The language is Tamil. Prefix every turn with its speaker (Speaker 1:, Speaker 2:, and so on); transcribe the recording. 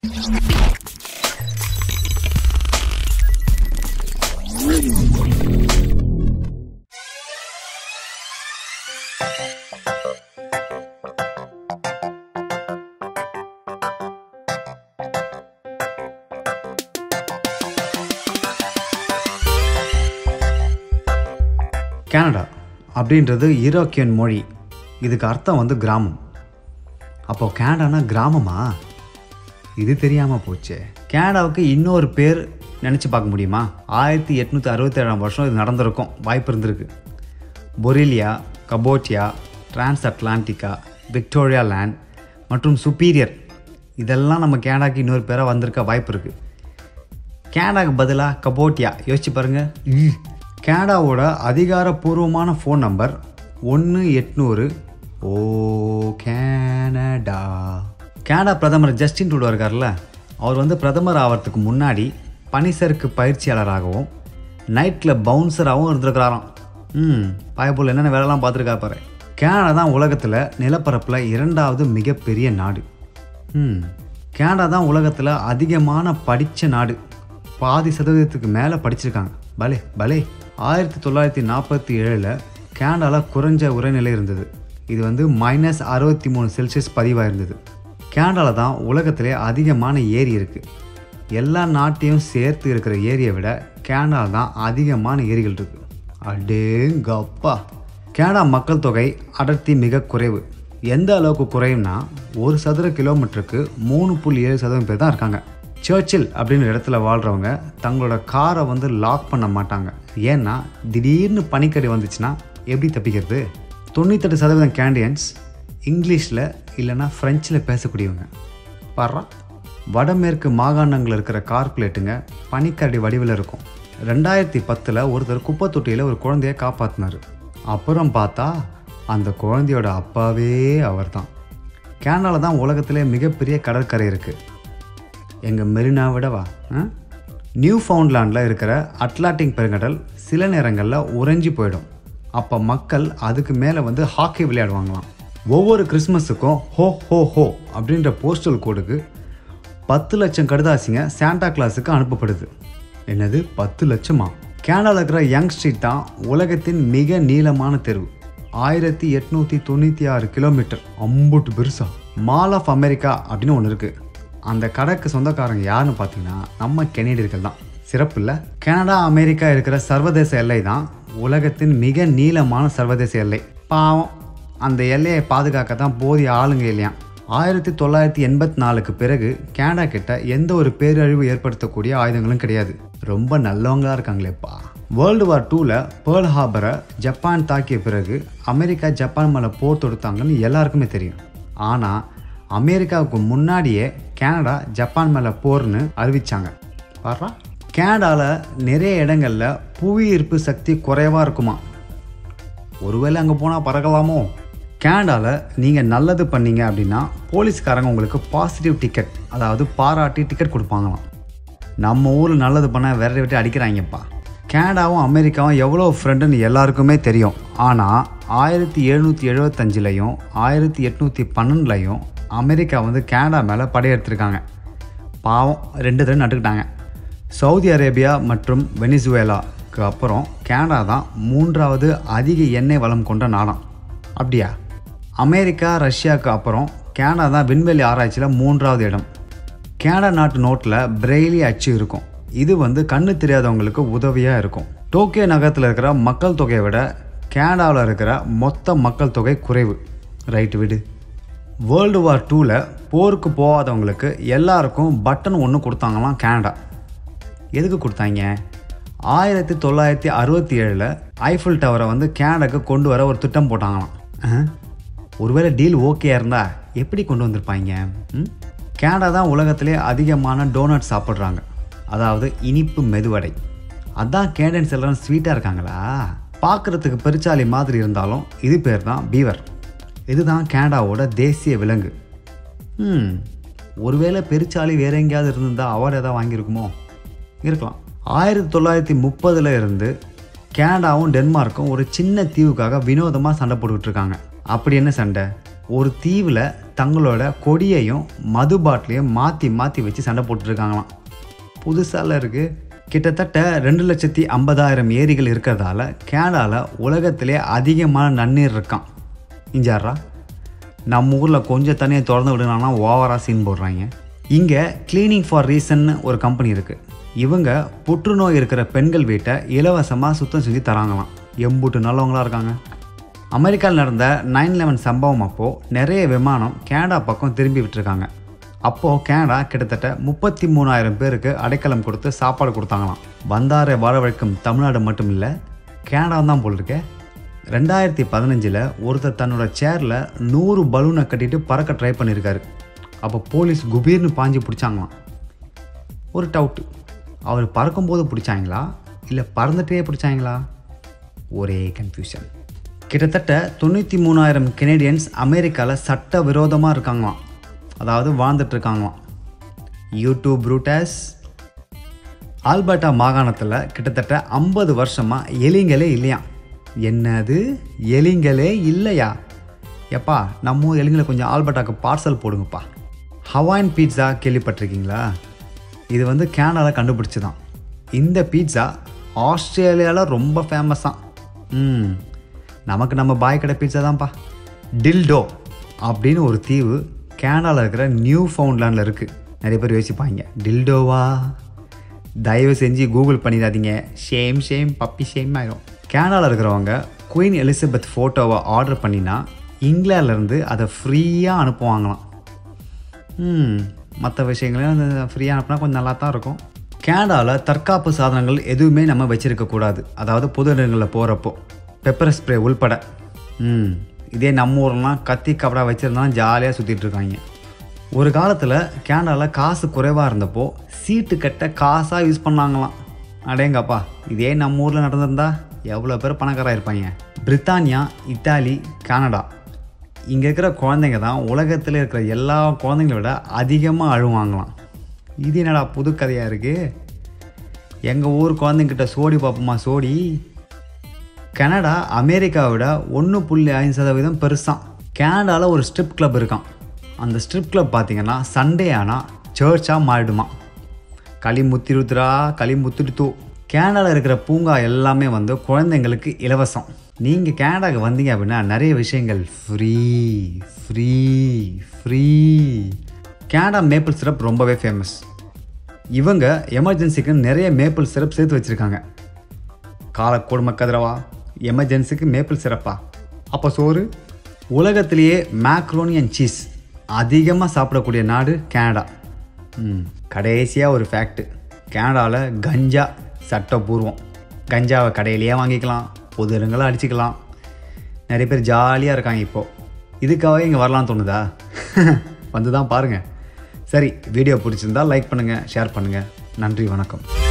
Speaker 1: கனடா அப்படின்றது ஈரோக்கியன் மொழி இதுக்கு அர்த்தம் வந்து கிராமம் அப்போ கனடானா கிராமமா இது தெரியாமல் போச்சே கனடாவுக்கு இன்னொரு பேர் நினச்சி பார்க்க முடியுமா ஆயிரத்தி எட்நூற்றி அறுபத்தேழாம் வருஷம் இது நடந்திருக்கும் வாய்ப்பு இருந்திருக்கு Borealia Cabotia trans Atlantica Victoria land மற்றும் சுப்பீரியர் இதெல்லாம் நம்ம கனடாக்கு இன்னொரு பேராக வந்திருக்க வாய்ப்பு இருக்குது கனடாக்கு பதிலாக கபோட்டியா யோசிச்சு பாருங்க ம். கனடாவோட அதிகாரப்பூர்வமான ஃபோன் நம்பர் ஒன்று எட்நூறு ஓ கனடா கனடா பிரதமர் ஜஸ்டின் ட்ரூடோ இருக்கார்ல அவர் வந்து பிரதமர் ஆகிறதுக்கு முன்னாடி பனிசறுக்கு பயிற்சியாளராகவும் நைட் கிளப் பவுன்சராகவும் இருந்திருக்கிறாராம் ம் பாயப்போல் என்னென்ன வேலைலாம் பார்த்துருக்கா பாரு கனடா தான் உலகத்தில் நிலப்பரப்பில் இரண்டாவது மிகப்பெரிய நாடு ம் கனடா தான் உலகத்தில் அதிகமான படித்த நாடு பாதி சதவீதத்துக்கு மேலே படிச்சிருக்காங்க பலே பலே ஆயிரத்தி தொள்ளாயிரத்தி நாற்பத்தி ஏழில் கனடாவில் குறைஞ்ச உரைநிலை இருந்தது இது வந்து மைனஸ் அறுபத்தி மூணு செல்சியஸ் பதிவாக இருந்தது கனடாவில் தான் உலகத்திலே அதிகமான ஏரி இருக்குது எல்லா நாட்டையும் சேர்த்து இருக்கிற ஏரியை விட கனடாவில் தான் அதிகமான ஏரிகள் இருக்குது அடேங்கப்பா கனடா மக்கள் தொகை அடர்த்தி மிக குறைவு எந்த அளவுக்கு குறையும்னா ஒரு சதுர கிலோமீட்டருக்கு மூணு புள்ளி ஏழு சதவீதம் பேர் தான் இருக்காங்க சர்ச்சில் அப்படின்ற இடத்துல வாழ்கிறவங்க தங்களோட காரை வந்து லாக் பண்ண மாட்டாங்க ஏன்னா திடீர்னு பனிக்கடி வந்துச்சுன்னா எப்படி தப்பிக்கிறது தொண்ணூத்தெட்டு சதவீதம் கேண்டியன்ஸ் இங்கிலீஷில் இல்லைன்னா ஃப்ரெஞ்சில் பேசக்கூடியவங்க பாடுறா வடமேற்கு மாகாணங்களில் இருக்கிற கார்பரேட்டுங்க பனிக்கரடி வடிவில் இருக்கும் ரெண்டாயிரத்தி பத்தில் ஒருத்தர் குப்பை தொட்டியில் ஒரு குழந்தைய காப்பாற்றினார் அப்புறம் பார்த்தா அந்த குழந்தையோட அப்பாவே அவர்தான் தான் தான் உலகத்திலே மிகப்பெரிய கடற்கரை இருக்குது எங்கள் மெரினா விடவா ஆ? நியூ ஃபவுண்ட்லாண்டில் இருக்கிற அட்லாண்டிக் பெருங்கடல் சில நேரங்களில் உறைஞ்சி போயிடும் அப்போ மக்கள் அதுக்கு மேலே வந்து ஹாக்கி விளையாடுவாங்களாம் ஒவ்வொரு கிறிஸ்மஸுக்கும் ஹோ ஹோ ஹோ அப்படின்ற போஸ்டல் கோடுக்கு பத்து லட்சம் கடுதாசிங்க சாண்டா கிளாஸுக்கு அனுப்பப்படுது என்னது பத்து லட்சமா கனடாவில் இருக்கிற யங் ஸ்ட்ரீட் தான் உலகத்தின் மிக நீளமான தெருவு ஆயிரத்தி எட்நூற்றி தொண்ணூற்றி ஆறு கிலோமீட்டர் அம்புட்டு பெருசா மால் ஆஃப் அமெரிக்கா அப்படின்னு ஒன்று இருக்குது அந்த கடைக்கு சொந்தக்காரங்க யாருன்னு பார்த்தீங்கன்னா நம்ம கெனடியர்கள் தான் சிறப்பு இல்லை கனடா அமெரிக்கா இருக்கிற சர்வதேச எல்லை தான் உலகத்தின் மிக நீளமான சர்வதேச எல்லை பாவம் அந்த எல்லையை பாதுகாக்க தான் போதிய ஆளுங்க இல்லையா ஆயிரத்தி தொள்ளாயிரத்தி எண்பத்தி நாலுக்கு பிறகு கனடா கிட்ட எந்த ஒரு பேரழிவு ஏற்படுத்தக்கூடிய ஆயுதங்களும் கிடையாது ரொம்ப நல்லவங்களா இருக்காங்களேப்பா வேர்ல்டு வார் டூவில் பேர்ல் ஹார்பரை ஜப்பான் தாக்கிய பிறகு அமெரிக்கா ஜப்பான் மேலே போர் தொடுத்தாங்கன்னு எல்லாருக்குமே தெரியும் ஆனால் அமெரிக்காவுக்கு முன்னாடியே கனடா ஜப்பான் மேலே போர்னு அறிவிச்சாங்க பாரா கனடாவில் நிறைய இடங்களில் புவி ஈர்ப்பு சக்தி குறைவாக இருக்குமா ஒருவேளை அங்கே போனால் பறக்கலாமோ கனடாவில் நீங்கள் நல்லது பண்ணீங்க அப்படின்னா போலீஸ்காரங்க உங்களுக்கு பாசிட்டிவ் டிக்கெட் அதாவது பாராட்டி டிக்கெட் கொடுப்பாங்களாம் நம்ம ஊரில் நல்லது பண்ணால் விரட்டி விட்டு அடிக்கிறாங்கப்பா கனடாவும் அமெரிக்காவும் எவ்வளோ ஃப்ரெண்டுன்னு எல்லாருக்குமே தெரியும் ஆனால் ஆயிரத்தி எழுநூற்றி எழுபத்தஞ்சிலையும் ஆயிரத்தி எட்நூற்றி பன்னெண்டுலையும் அமெரிக்கா வந்து கனடா மேலே படையெடுத்திருக்காங்க பாவம் ரெண்டு தடவை நட்டுக்கிட்டாங்க சவுதி அரேபியா மற்றும் வெனிசுவேலாக்கு அப்புறம் கனடா தான் மூன்றாவது அதிக எண்ணெய் வளம் கொண்ட நாடாம் அப்படியா அமெரிக்கா ரஷ்யாவுக்கு அப்புறம் கனடா தான் விண்வெளி ஆராய்ச்சியில் மூன்றாவது இடம் கனடா நாட்டு நோட்டில் பிரெய்லி அச்சு இருக்கும் இது வந்து கண்ணு தெரியாதவங்களுக்கு உதவியாக இருக்கும் டோக்கியோ நகரத்தில் இருக்கிற மக்கள் தொகையை விட கனடாவில் இருக்கிற மொத்த மக்கள் தொகை குறைவு ரைட்டு விடு வேர்ல்டு வார் டூவில் போருக்கு போகாதவங்களுக்கு எல்லாருக்கும் பட்டன் ஒன்று கொடுத்தாங்களாம் கனடா எதுக்கு கொடுத்தாங்க ஆயிரத்தி தொள்ளாயிரத்தி அறுபத்தி ஏழில் ஐஃபில் டவரை வந்து கனடாக்கு கொண்டு வர ஒரு திட்டம் போட்டாங்களாம் அஹ். ஒருவேளை டீல் ஓகே இருந்தா எப்படி கொண்டு வந்திருப்பாங்க ம்? கனடா தான் உலகத்திலே அதிகமான டோனட் சாப்பிட்றாங்க அதாவது இனிப்பு மெதுவடை அதான் கேண்டன்ஸ் எல்லாரும் ஸ்வீட்டாக இருக்காங்களா பார்க்குறதுக்கு பெருச்சாலி மாதிரி இருந்தாலும் இது பேர் தான் பீவர் இதுதான் கனடாவோட தேசிய விலங்கு ம் ஒருவேளை பெருச்சாலி வேற எங்கேயாவது இருந்திருந்தா அவார்டு ஏதாவது வாங்கியிருக்குமோ இருக்கலாம் ஆயிரத்தி தொள்ளாயிரத்தி முப்பதில் இருந்து கனடாவும் டென்மார்க்கும் ஒரு சின்ன தீவுக்காக வினோதமாக சண்டை போட்டுக்கிட்டு இருக்காங்க அப்படி என்ன சண்டை ஒரு தீவில் தங்களோட கொடியையும் மது பாட்டிலையும் மாற்றி மாற்றி வச்சு சண்டை போட்டுருக்காங்களாம் புதுசால இருக்குது கிட்டத்தட்ட ரெண்டு லட்சத்தி ஐம்பதாயிரம் ஏரிகள் இருக்கிறதால கேனடாவில் உலகத்திலே அதிகமான நன்னீர் இருக்கான் இஞ்சாரா நம்ம ஊரில் கொஞ்சம் தண்ணியை திறந்து விடுனாங்கன்னா ஓவராக சீன் போடுறாங்க இங்கே க்ளீனிங் ஃபார் ரீசன்னு ஒரு கம்பெனி இருக்குது இவங்க புற்றுநோய் இருக்கிற பெண்கள் வீட்டை இலவசமாக சுத்தம் செஞ்சு தராங்களாம் எம்புட்டு நல்லவங்களா இருக்காங்க அமெரிக்காவில் நடந்த நைன் லெவன் சம்பவம் அப்போது நிறைய விமானம் கேனடா பக்கம் திரும்பி விட்டுருக்காங்க அப்போது கேனடா கிட்டத்தட்ட முப்பத்தி மூணாயிரம் பேருக்கு அடைக்கலம் கொடுத்து சாப்பாடு கொடுத்தாங்களாம் வந்தாரை வாழ வைக்கும் தமிழ்நாடு மட்டும் இல்லை கேனடா தான் போல் இருக்கே ரெண்டாயிரத்தி பதினஞ்சில் ஒருத்தர் தன்னோட சேரில் நூறு பலூனை கட்டிட்டு பறக்க ட்ரை பண்ணியிருக்காரு அப்போ போலீஸ் குபீர்னு பாஞ்சு பிடிச்சாங்களாம் ஒரு டவுட்டு அவர் பறக்கும்போது பிடிச்சாங்களா இல்லை பறந்துட்டே பிடிச்சாங்களா ஒரே கன்ஃபியூஷன் கிட்டத்தட்ட தொண்ணூற்றி மூணாயிரம் கெனடியன்ஸ் அமெரிக்காவில் சட்ட விரோதமாக இருக்காங்களாம் அதாவது வாழ்ந்துட்டு இருக்காங்களாம் யூடியூப் ரூட்டஸ் ஆல்பர்டா மாகாணத்தில் கிட்டத்தட்ட ஐம்பது வருஷமாக எலிங்களே இல்லையாம் என்னது எலிங்களே இல்லையா எப்பா நம்ம ஊர் எலிங்களை கொஞ்சம் ஆல்பர்டாக்கு பார்சல் போடுங்கப்பா ஹவாயின் பீட்சா கேள்விப்பட்டிருக்கீங்களா இது வந்து கேனடாவில் கண்டுபிடிச்சி தான் இந்த பீட்சா ஆஸ்திரேலியாவில் ரொம்ப ஃபேமஸாக ம் நமக்கு நம்ம பாய் கடை பீட்சா தான்ப்பா டில்டோ அப்படின்னு ஒரு தீவு கேனடாவில் இருக்கிற நியூ ஃபவுண்ட்லேண்டில் இருக்குது நிறைய பேர் யோசிப்பாங்க டில்டோவா தயவு செஞ்சு கூகுள் பண்ணிடாதீங்க ஷேம் ஷேம் பப்பி ஷேம் ஆயிரும் கேனடாவில் இருக்கிறவங்க குயின் எலிசபெத் ஃபோட்டோவை ஆர்டர் பண்ணினா இங்கிலாந்துலேருந்து அதை ஃப்ரீயாக அனுப்புவாங்களாம் ம் மற்ற விஷயங்களையும் ஃப்ரீயாக அனுப்புனா கொஞ்சம் நல்லா தான் இருக்கும் கேனடாவில் தற்காப்பு சாதனங்கள் எதுவுமே நம்ம வச்சிருக்க கூடாது அதாவது பொது இடங்களில் போகிறப்போ பெப்பர் ஸ்ப்ரே உள்பட ம் இதே நம்ம ஊர்லாம் கத்தி கபடா வச்சுருந்தா ஜாலியாக சுற்றிட்டு இருக்காங்க ஒரு காலத்தில் கேனடாவில் காசு குறைவாக இருந்தப்போ சீட்டு கட்ட காசாக யூஸ் பண்ணாங்களாம் அடேங்கப்பா இதே நம்ம ஊரில் நடந்திருந்தா எவ்வளோ பேர் பணக்காராக இருப்பாங்க பிரித்தானியா இத்தாலி கனடா இங்கே இருக்கிற குழந்தைங்க தான் உலகத்தில் இருக்கிற எல்லா குழந்தைங்கள விட அதிகமாக அழுவாங்களாம் இது என்னடா புது கதையாக இருக்குது எங்கள் ஊர் குழந்தைங்கிட்ட சோடி பார்ப்போமா சோடி கனடா அமெரிக்காவை விட ஒன்று புள்ளி ஐந்து சதவீதம் பெருசான் கனடாவில் ஒரு ஸ்ட்ரிப் கிளப் இருக்கான் அந்த ஸ்ட்ரிப் கிளப் பார்த்தீங்கன்னா சண்டே ஆனால் சர்ச்சாக மாறிடுமா களி முத்திருத்துரா களி முத்திருத்தூ கேனடாவில் இருக்கிற பூங்கா எல்லாமே வந்து குழந்தைங்களுக்கு இலவசம் நீங்கள் கேனடாக்கு வந்தீங்க அப்படின்னா நிறைய விஷயங்கள் free free free Canada maple syrup ரொம்பவே ஃபேமஸ் இவங்க எமர்ஜென்சிக்கு நிறைய மேப்பிள் சிரப் சேர்த்து வச்சுருக்காங்க கால கொடுமை கதிரவா எமர்ஜென்சிக்கு மேப்பிள் சிறப்பா அப்போ சோறு உலகத்திலேயே மேக்ரோனி அண்ட் சீஸ் அதிகமாக சாப்பிடக்கூடிய நாடு கனடா ம் கடைசியாக ஒரு ஃபேக்ட்டு கனடாவில் கஞ்சா சட்டப்பூர்வம் கஞ்சாவை கடையிலேயே வாங்கிக்கலாம் பொது இடங்களை அடிச்சுக்கலாம் நிறைய பேர் ஜாலியாக இருக்காங்க இப்போது இதுக்காகவே இங்கே வரலாம்னு தோணுதா வந்து தான் பாருங்கள் சரி வீடியோ பிடிச்சிருந்தா லைக் பண்ணுங்கள் ஷேர் பண்ணுங்கள் நன்றி வணக்கம்